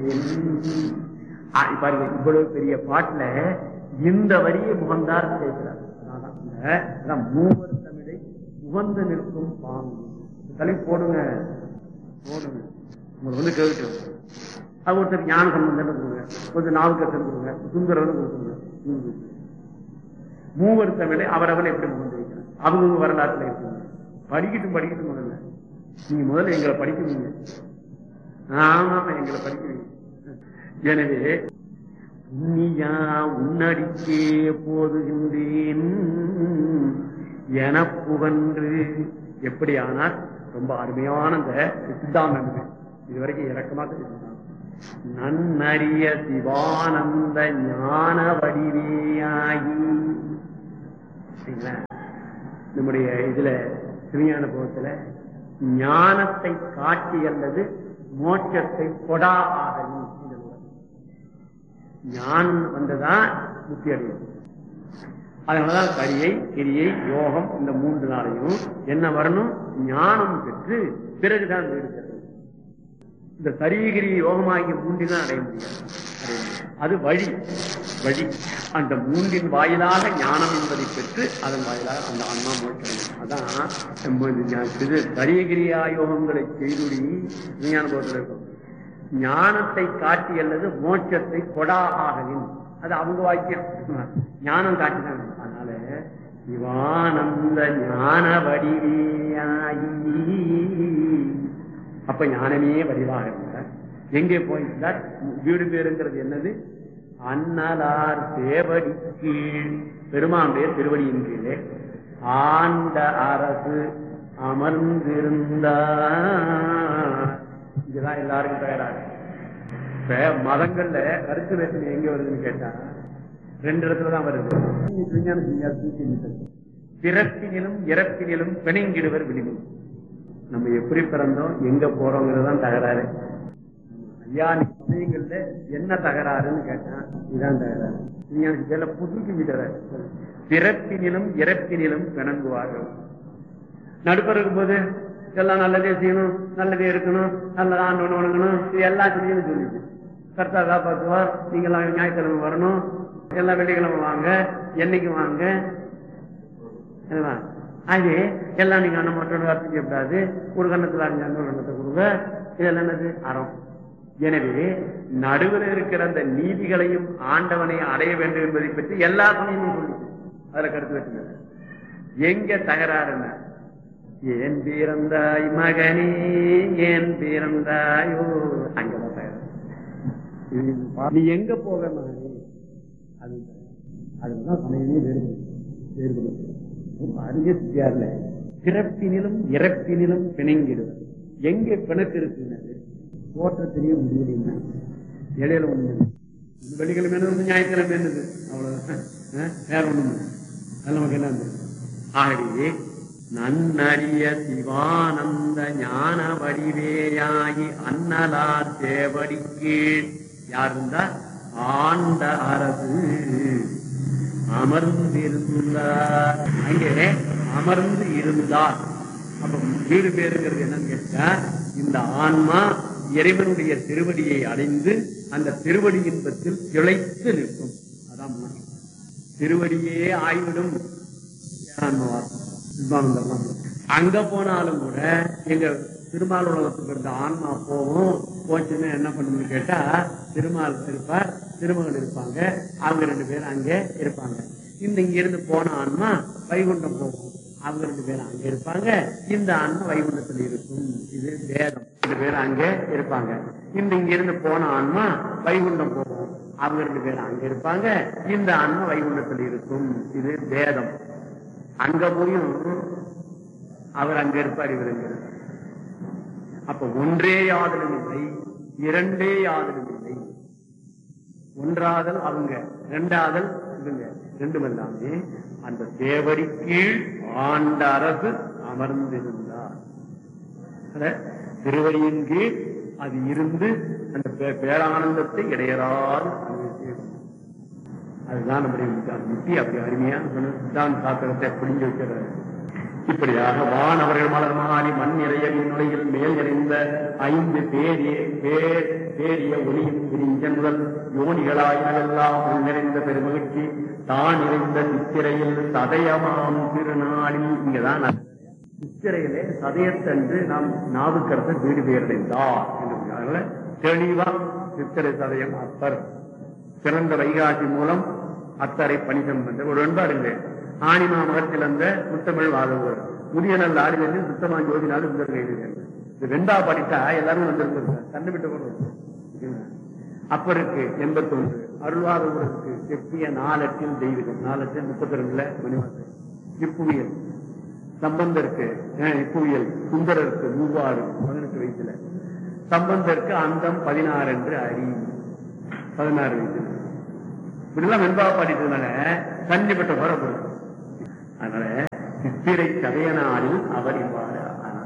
ஆ, இப்ப பாருங்க இவ்வளவு பெரிய பாட்டுல இந்த வரியை முகந்தார் பேசுறார் அதான் இந்த- அதான் மூவர் தமிழை உகந்து நிற்கும் பாங்கு தலை போடுங்க போடுங்க உங்களுக்கு வந்து கேட்டு அது ஒருத்தர் ஞான சம்பந்தம் கொடுங்க கொஞ்சம் நாவுக்கத்தன் கொடுங்க சுந்தரன் கொடுங்க ம். மூவர் தமிழை அவரவன் எப்படி முகந்து வைக்கிறார் அவங்க வரலாற்றுல இருக்குங்க படிக்கட்டும் படிக்கட்டும் முதல்ல நீங்க முதல்ல எங்களை படிக்கிறீங்க ஆமா எங்களை படிக்கிறீங்க எனவே உன்னியா உன்னடிக்கே போதுகின்றேன் என புகன்று எப்படி ஆனால் ரொம்ப அருமையான இந்த சித்தாந்தம் இது. இது வரைக்கும் இறக்கமா தெரியும் நன்னறிய சிவானந்த ஞான வடிவேயாகி சரிங்களா? நம்முடைய இதுல சிவஞான போகத்துல ஞானத்தை காட்டி அல்லது மோட்சத்தை கொடா ஆகணும் இந்த நூல். ஞானம் வந்துதான் முக்தி அடையும் அதனாலதான் கரியை கிரியை யோகம் இந்த மூன்று நாளையும் என்ன வரணும் ஞானம் பெற்று பிறகுதான் வீடு பெறணும் இந்த சரீகிரி யோகமாகிய மூன்றிதான் அடைய முடியாது அடைய முடியாது. அது வழி வழி அந்த மூன்றின் வாயிலாக ஞானம் என்பதை பெற்று அதன் வாயிலாக அந்த ஆன்மா மோட்சம் அதான் நம்ம இந்த ஞா- இது சரீகிரியா யோகங்களை செய்துடி விஞ்ஞான போகத்தில் இருக்கும் ஞானத்தை காட்டி அல்லது மோட்சத்தை கொடா ஆகவின் அது அவங்க வாக்கியம் ஞானம் காட்டினாங்க அதனால சிவானந்த ஞான வடிவேயாயி அப்ப ஞானமே வடிவாக இருந்தார் எங்கே போயிருந்தார் வீடு பேருங்கிறது என்னது அன்னலார் சேவடி கீழ் பெருமானுடைய திருவடியின் கீழே ஆண்ட அரசு அமர்ந்திருந்தார் இதுதான் எல்லாருக்கும் தயாராக இப்ப மதங்கள்ல கருத்து வேற்றுமை எங்க வருதுன்னு கேட்டா ரெண்டு இடத்துல தான் வருது விஞ்ஞான செஞ்சார் தூக்கி நிறுத்தல். பிறப்பினிலும் இறப்பினிலும் பிணைங்கிடுவர் விளிம்பு நம்ம எப்படி பிறந்தோம் எங்க போறோங்கிறதுதான் தகராறு ஐயா நீ சமயங்கள்ல என்ன தகராறுன்னு கேட்டான் இதான் தகராறு விஞ்ஞான பேர்ல புதுக்கி விடுறாரு பிறப்பினிலும் இறப்பினிலும் பிணங்குவார்கள் நடுப்பர் இருக்கும்போது எல்லாம் நல்லதே செய்யணும் நல்லதே இருக்கணும் நல்ல ஆண்டு வணங்கணும் இது எல்லாம் செய்யணும் சொல்லிட்டு கர்த்தா காப்பாற்றுவார் நீங்க எல்லாம் ஞாயிற்றுக்கிழமை வரணும் எல்லாம் வெள்ளிக்கிழமை வாங்க என்னைக்கு வாங்க என்னவா? அது எல்லாம் நீங்க அண்ணன் மட்டும் வார்த்தை செய்யக்கூடாது ஒரு கண்ணத்துல அஞ்சு அண்ணன் கண்ணத்தை கொடுங்க இதெல்லாம் என்னது அறம் எனவே நடுவில் இருக்கிற அந்த நீதிகளையும் ஆண்டவனை அடைய வேண்டும் என்பதை பற்றி எல்லா சமயமும் சொல்லுது அதுல கருத்து வச்சுங்க எங்க தகராறுன்னா ஏன் பிறந்தாய் மகனே ஏன் பிறந்தாயோ அங்கதான் தகராறு இது நீ எங்க போக மகனே அது அதுதான் சமயமே வேறுபடும் வேறுபடும் ரொம்ப அருகே சித்தியார்ல பிறப்பினிலும் இறப்பினிலும் பிணைங்கிடுவது எங்க பிணக்கு இருக்குன்னு தோற்றத்திலேயே முடியலைன்னா இடையில ஒண்ணு இல்லை. வெள்ளிக்கிழமை என்னது ஞாயிற்றுக்கிழமை என்னது அவ்வளவுதான் அஹ், வேற ஒண்ணும் இல்லை. அது நமக்கு என்ன இருந்தது? ஆகவே நன்னறிய சிவானந்த ஞான வடிவேயாகி அன்னலார் சேவடி கீழ் யார் இருந்தா ஆண்ட அரசு அமர்ந்திருந்தார் அங்கே அமர்ந்து இருந்தார் அப்ப வீடு பேருங்கிறது என்னன்னு கேட்டா இந்த ஆன்மா இறைவனுடைய திருவடியை அடைந்து அந்த திருவடி இன்பத்தில் திளைத்து நிற்கும் அதான் முக்கியம். திருவடியே ஆய்விடும் ஆன்மவாசம். சித்தாந்தம். அங்க போனாலும் கூட எங்க திருமால் உலகத்துக்கு இருந்த ஆன்மா போகும் போச்சுன்னு என்ன பண்ணுன்னு கேட்டா திருமால் இருப்பார் திருமகள் இருப்பாங்க அவங்க ரெண்டு பேரும் அங்க இருப்பாங்க இந்த இங்க இருந்து போன ஆன்மா வைகுண்டம் போகும் அவங்க ரெண்டு பேரும் அங்க இருப்பாங்க இந்த ஆன்மா வைகுண்டத்தில் இருக்கும் இது வேதம் ரெண்டு பேரும் அங்க இருப்பாங்க இந்த இங்க இருந்து போன ஆன்மா வைகுண்டம் போகும் அவங்க ரெண்டு பேரும் அங்க இருப்பாங்க இந்த ஆன்மா வைகுண்டத்தில் இருக்கும் இது வேதம் அங்க போயும் அவர் அங்க இருப்பார் இவர் இங்க இருப்பார். அப்ப ஒன்றே யாதலும் இல்லை இரண்டே யாதலும் இல்லை ஒன்றாதல் அவங்க இரண்டாதல் இவங்க ரெண்டும் எல்லாமே அந்த தேவடி கீழ் ஆண்ட அரசு அமர்ந்திருந்தார் அத திருவடியின் கீழ் அது இருந்து அந்த பே- பேரானந்தத்தை இடையறாது அனுபவித்து அதுதான் நம்முடைய முத்தி. அந்த முத்தி அப்படி அருமையா சொன்ன சித்தாந்த சாஸ்திரத்தை புரிஞ்சு வைக்கிறாரு இப்படியாக வான் அவர்கள் மலர் மாறி மண் நிறைய விண்ணுலையில் மேல் நிறைந்த ஐந்து பேரிய பேர் பேரிய ஒளியும் விரிஞ்ச முதல் யோனிகளாயெல்லாம் உள் நிறைந்த பெருமகிழ்ச்சி தான் நிறைந்த சித்திரையில் சதயமாம் திருநாளில் இங்கதான் அது. சித்திரையிலே சதயத்தன்று நாம் நாவுக்கரசர் வீடு பெயர்ந்தார் என்று அதனால தெளிவா சித்திரை சதயம் அப்பர் சிறந்த வைகாசி மூலம் அத்தரை பணி சம்பந்த ஒரு வெண்பாடுங்க ஆணிமா மகத்தில் அந்த முத்தமிழ் வாழ்வர் முதிய நல்ல ஆடி வந்து சுத்தமா ஜோதி நாடு சுந்தர் இந்த வெண்டா படித்தா எல்லாரும் வந்திருந்தாங்க தன்னை விட்டு கூட அப்பருக்கு எண்பத்தி ஒன்று அருள்வாதவருக்கு எட்டிய நாலட்டில் தெய்வீகம் நாலட்டில் முப்பத்தி ரெண்டுல மணிவாசன் இப்புவியல் சம்பந்தருக்கு அஹ், இப்புவியல் சுந்தரருக்கு மூவாறு பதினெட்டு வயசுல சம்பந்தருக்கு அந்தம் பதினாறு என்று அறி பதினாறு வயசுல இப்படிலாம் வெண்பா பாடிட்டதுனால கண்ணிப்பட்ட வரப்படும் அதனால சித்திரை கதையனாரில் அவர் இவ்வாறு